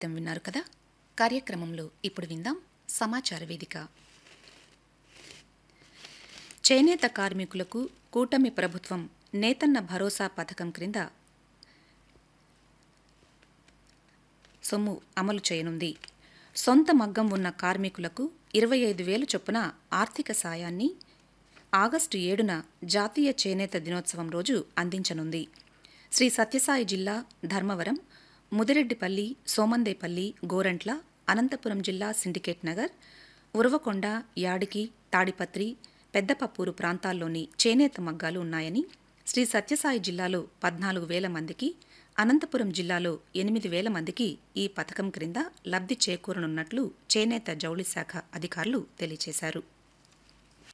సాహిత్యం విన్నారు కదా కార్యక్రమంలో ఇప్పుడు విందాం సమాచార వేదిక చేనేత కార్మికులకు కూటమి ప్రభుత్వం నేతన్న భరోసా పథకం క్రింద సొమ్ము అమలు చేయనుంది సొంత మగ్గం ఉన్న కార్మికులకు ఇరవై ఐదు వేలు చొప్పున ఆర్థిక సాయాన్ని ఆగస్టు ఏడున జాతీయ చేనేత దినోత్సవం రోజు అందించనుంది శ్రీ సత్యసాయి జిల్లా ధర్మవరం ముదిరెడ్డిపల్లి సోమందేపల్లి గోరంట్ల అనంతపురం జిల్లా సిండికేట్ నగర్ ఉరవకొండ యాడికి తాడిపత్రి పెద్దపప్పూరు ప్రాంతాల్లోని చేనేత మగ్గాలు ఉన్నాయని శ్రీ సత్యసాయి జిల్లాలో పద్నాలుగు వేల మందికి అనంతపురం జిల్లాలో ఎనిమిది వేల మందికి ఈ పథకం క్రింద లబ్ధి చేకూరనున్నట్లు చేనేత జౌళి శాఖ అధికారులు తెలియజేశారు